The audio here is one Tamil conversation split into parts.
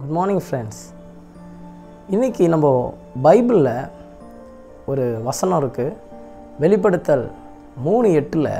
குட் மார்னிங் ஃப்ரெண்ட்ஸ் இன்றைக்கி நம்ம பைபிளில் ஒரு வசனம் இருக்குது வெளிப்படுத்தல் மூணு எட்டில்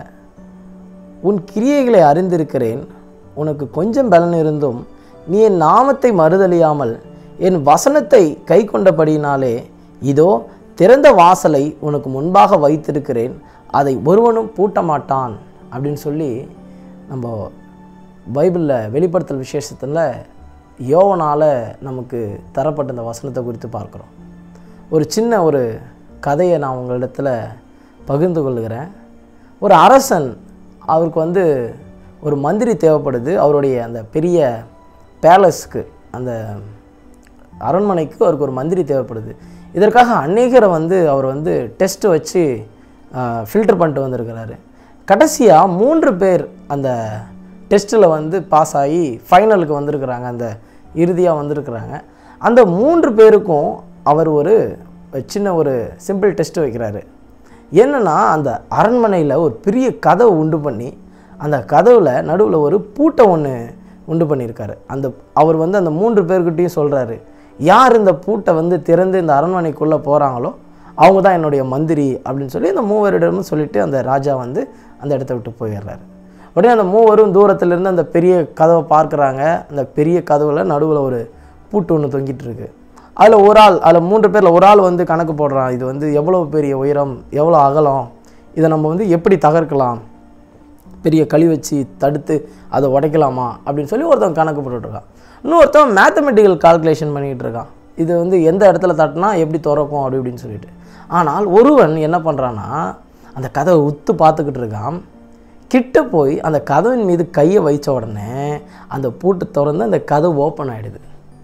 உன் கிரியைகளை அறிந்திருக்கிறேன் உனக்கு கொஞ்சம் பலன் இருந்தும் நீ என் நாமத்தை மறுதலியாமல் என் வசனத்தை கை கொண்டபடியினாலே இதோ திறந்த வாசலை உனக்கு முன்பாக வைத்திருக்கிறேன் அதை ஒருவனும் பூட்ட மாட்டான் அப்படின்னு சொல்லி நம்ம பைபிளில் வெளிப்படுத்தல் விசேஷத்தில் யோவனால் நமக்கு தரப்பட்ட இந்த வசனத்தை குறித்து பார்க்குறோம் ஒரு சின்ன ஒரு கதையை நான் உங்களிடத்தில் பகிர்ந்து கொள்கிறேன் ஒரு அரசன் அவருக்கு வந்து ஒரு மந்திரி தேவைப்படுது அவருடைய அந்த பெரிய பேலஸ்க்கு அந்த அரண்மனைக்கு அவருக்கு ஒரு மந்திரி தேவைப்படுது இதற்காக அநேகரை வந்து அவர் வந்து டெஸ்ட் வச்சு ஃபில்டர் பண்ணிட்டு வந்திருக்கிறாரு கடைசியாக மூன்று பேர் அந்த டெஸ்ட்டில் வந்து பாஸ் ஆகி ஃபைனலுக்கு வந்திருக்கிறாங்க அந்த இறுதியாக வந்திருக்கிறாங்க அந்த மூன்று பேருக்கும் அவர் ஒரு சின்ன ஒரு சிம்பிள் டெஸ்ட் வைக்கிறாரு என்னென்னா அந்த அரண்மனையில் ஒரு பெரிய கதவை உண்டு பண்ணி அந்த கதவில் நடுவில் ஒரு பூட்டை ஒன்று உண்டு பண்ணியிருக்காரு அந்த அவர் வந்து அந்த மூன்று பேர்கிட்டையும் சொல்கிறாரு யார் இந்த பூட்டை வந்து திறந்து இந்த அரண்மனைக்குள்ளே போகிறாங்களோ அவங்க தான் என்னுடைய மந்திரி அப்படின்னு சொல்லி அந்த மூவரிடமும் சொல்லிவிட்டு அந்த ராஜா வந்து அந்த இடத்த விட்டு போயிடுறாரு உடனே அந்த மூவரும் தூரத்துலேருந்து அந்த பெரிய கதவை பார்க்குறாங்க அந்த பெரிய கதவில் நடுவில் ஒரு பூட்டு ஒன்று தொங்கிட்டு இருக்கு அதில் ஒரு ஆள் அதில் மூன்று பேரில் ஒரு ஆள் வந்து கணக்கு போடுறான் இது வந்து எவ்வளோ பெரிய உயரம் எவ்வளோ அகலம் இதை நம்ம வந்து எப்படி தகர்க்கலாம் பெரிய களி வச்சு தடுத்து அதை உடைக்கலாமா அப்படின்னு சொல்லி ஒருத்தன் கணக்கு போட்டுட்ருக்கான் இன்னொருத்தன் மேத்தமெட்டிக்கல் கால்குலேஷன் பண்ணிகிட்டு இருக்கான் இது வந்து எந்த இடத்துல தட்டினா எப்படி திறக்கும் அப்படி இப்படின்னு சொல்லிட்டு ஆனால் ஒருவன் என்ன பண்ணுறான்னா அந்த கதவை உத்து பார்த்துக்கிட்டு இருக்கான் கிட்ட போய் அந்த கதவின் மீது கையை வைச்ச உடனே அந்த பூட்டு திறந்து அந்த கதவு ஓப்பன் ஆகிடுது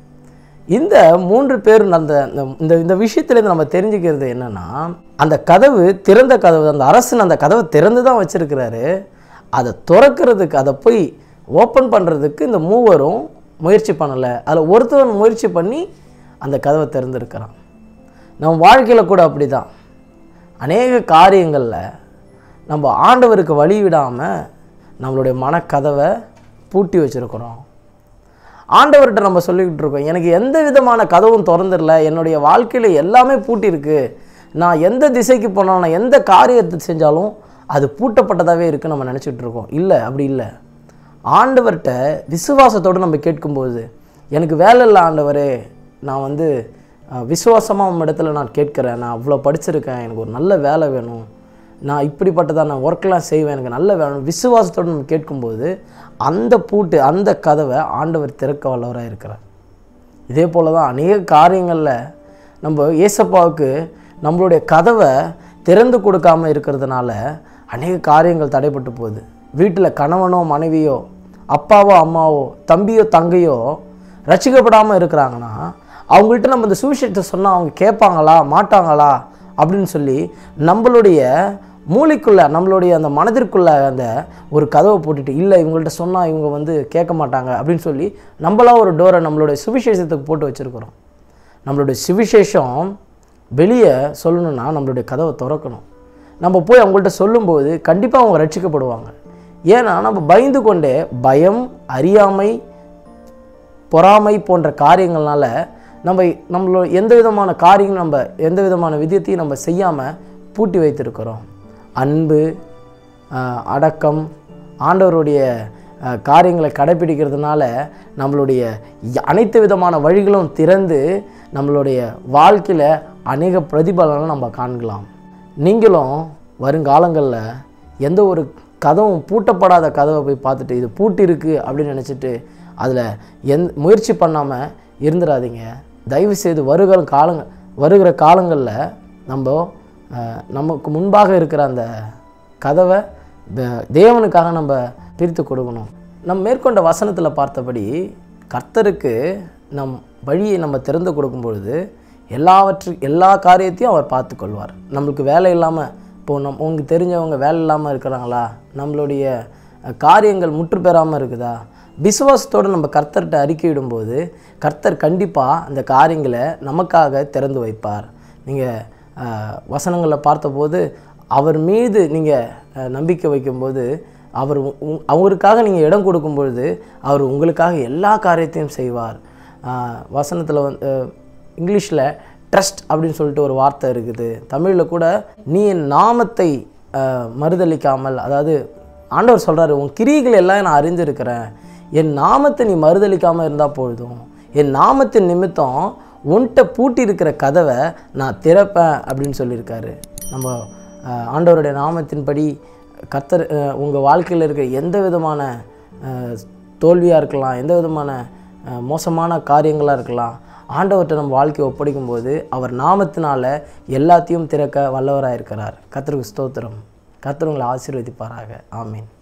இந்த மூன்று பேர் அந்த இந்த இந்த விஷயத்துலேருந்து நம்ம தெரிஞ்சுக்கிறது என்னென்னா அந்த கதவு திறந்த கதவு அந்த அரசன் அந்த கதவை திறந்து தான் வச்சுருக்கிறாரு அதை திறக்கிறதுக்கு அதை போய் ஓப்பன் பண்ணுறதுக்கு இந்த மூவரும் முயற்சி பண்ணலை அதில் ஒருத்தவன் முயற்சி பண்ணி அந்த கதவை திறந்துருக்கிறான் நம்ம வாழ்க்கையில் கூட அப்படி தான் அநேக காரியங்களில் நம்ம ஆண்டவருக்கு வழி விடாமல் நம்மளுடைய மனக்கதவை பூட்டி வச்சுருக்கிறோம் ஆண்டவர்கிட்ட நம்ம சொல்லிக்கிட்டு இருக்கோம் எனக்கு எந்த விதமான கதவும் திறந்துடல என்னுடைய வாழ்க்கையில் எல்லாமே பூட்டியிருக்கு நான் எந்த திசைக்கு போனாலும் நான் எந்த காரியத்தை செஞ்சாலும் அது பூட்டப்பட்டதாகவே இருக்குது நம்ம நினச்சிட்டு இருக்கோம் இல்லை அப்படி இல்லை ஆண்டவர்கிட்ட விசுவாசத்தோடு நம்ம கேட்கும்போது எனக்கு வேலை இல்லை ஆண்டவரே நான் வந்து விசுவாசமாக உங்கள் இடத்துல நான் கேட்குறேன் நான் அவ்வளோ படிச்சிருக்கேன் எனக்கு ஒரு நல்ல வேலை வேணும் நான் இப்படிப்பட்டதாக நான் ஒர்க்கெலாம் செய்வேன் எனக்கு நல்ல வேணும் விசுவாசத்தோடு நம்ம கேட்கும்போது அந்த பூட்டு அந்த கதவை ஆண்டவர் திறக்க வல்லவராக இருக்கிறார் இதே போல் தான் அநேக காரியங்களில் நம்ம ஏசப்பாவுக்கு நம்மளுடைய கதவை திறந்து கொடுக்காமல் இருக்கிறதுனால அநேக காரியங்கள் தடைப்பட்டு போகுது வீட்டில் கணவனோ மனைவியோ அப்பாவோ அம்மாவோ தம்பியோ தங்கையோ ரசிக்கப்படாமல் இருக்கிறாங்கன்னா அவங்கள்ட்ட நம்ம இந்த சுவிசேஷத்தை சொன்னால் அவங்க கேட்பாங்களா மாட்டாங்களா அப்படின்னு சொல்லி நம்மளுடைய மூளைக்குள்ளே நம்மளுடைய அந்த மனதிற்குள்ளே அந்த ஒரு கதவை போட்டுட்டு இல்லை இவங்கள்ட்ட சொன்னால் இவங்க வந்து கேட்க மாட்டாங்க அப்படின்னு சொல்லி நம்மளாம் ஒரு டோரை நம்மளுடைய சுவிசேஷத்துக்கு போட்டு வச்சுருக்குறோம் நம்மளுடைய சுவிசேஷம் வெளியே சொல்லணுன்னா நம்மளுடைய கதவை திறக்கணும் நம்ம போய் அவங்கள்ட்ட சொல்லும்போது கண்டிப்பாக அவங்க ரட்சிக்கப்படுவாங்க ஏன்னா நம்ம பயந்து கொண்டே பயம் அறியாமை பொறாமை போன்ற காரியங்கள்னால நம்ம நம்மளோட எந்த விதமான காரியங்களும் நம்ம எந்த விதமான விதத்தையும் நம்ம செய்யாமல் பூட்டி வைத்திருக்கிறோம் அன்பு அடக்கம் ஆண்டவருடைய காரியங்களை கடைப்பிடிக்கிறதுனால நம்மளுடைய அனைத்து விதமான வழிகளும் திறந்து நம்மளுடைய வாழ்க்கையில் அநேக பிரதிபலனை நம்ம காண்கலாம் நீங்களும் வருங்காலங்களில் எந்த ஒரு கதவும் பூட்டப்படாத கதவை போய் பார்த்துட்டு இது பூட்டி இருக்குது அப்படின்னு நினச்சிட்டு அதில் எந் முயற்சி பண்ணாமல் இருந்துடாதீங்க தயவுசெய்து வருகிற காலங்க வருகிற காலங்களில் நம்ம நமக்கு முன்பாக இருக்கிற அந்த கதவை தேவனுக்காக நம்ம பிரித்து கொடுக்கணும் நம் மேற்கொண்ட வசனத்தில் பார்த்தபடி கர்த்தருக்கு நம் வழியை நம்ம திறந்து கொடுக்கும் பொழுது எல்லாவற்று எல்லா காரியத்தையும் அவர் பார்த்து கொள்வார் நம்மளுக்கு வேலை இல்லாமல் இப்போது நம் உங்களுக்கு தெரிஞ்சவங்க வேலை இல்லாமல் இருக்கிறாங்களா நம்மளுடைய காரியங்கள் முற்று பெறாமல் இருக்குதா விசுவாசத்தோடு நம்ம கர்த்தர்கிட்ட அறிக்கையிடும்போது கர்த்தர் கண்டிப்பாக அந்த காரியங்களை நமக்காக திறந்து வைப்பார் நீங்கள் வசனங்களில் பார்த்தபோது அவர் மீது நீங்கள் நம்பிக்கை வைக்கும்போது அவர் உ- உ- அவருக்காக நீங்கள் இடம் கொடுக்கும் பொழுது அவர் உங்களுக்காக எல்லா காரியத்தையும் செய்வார் வசனத்தில் வந்து இங்கிலீஷில் ட்ரஸ்ட் அப்படின்னு சொல்லிட்டு ஒரு வார்த்தை இருக்குது தமிழில் கூட நீ என் நாமத்தை ஆஹ், மறுதலிக்காமல் அதாவது ஆண்டவர் சொல்கிறாரு உன் கிரியைகள் எல்லாம் நான் அறிந்திருக்கிறேன் என் நாமத்தை நீ மறுதலிக்காமல் இருந்தால் பொழுதும் என் நாமத்தின் நிமித்தம் உன்கிட்ட பூட்டி இருக்கிற கதவை நான் திறப்பேன் அப்படின்னு சொல்லியிருக்காரு நம்ம ஆஹ், ஆண்டவருடைய நாமத்தின்படி கத்தர் உங்கள் வாழ்க்கையில் இருக்கிற எந்த விதமான தோல்வியாக இருக்கலாம் எந்த விதமான அஹ், மோசமான காரியங்களாக இருக்கலாம் ஆண்டவர்கிட்ட நம்ம வாழ்க்கையை ஒப்படைக்கும் போது அவர் நாமத்தினால எல்லாத்தையும் திறக்க வல்லவராக இருக்கிறார் கத்தருக்கு ஸ்தோத்திரம் கத்தர் உங்களை ஆசீர்வதிப்பாராக ஆமீன்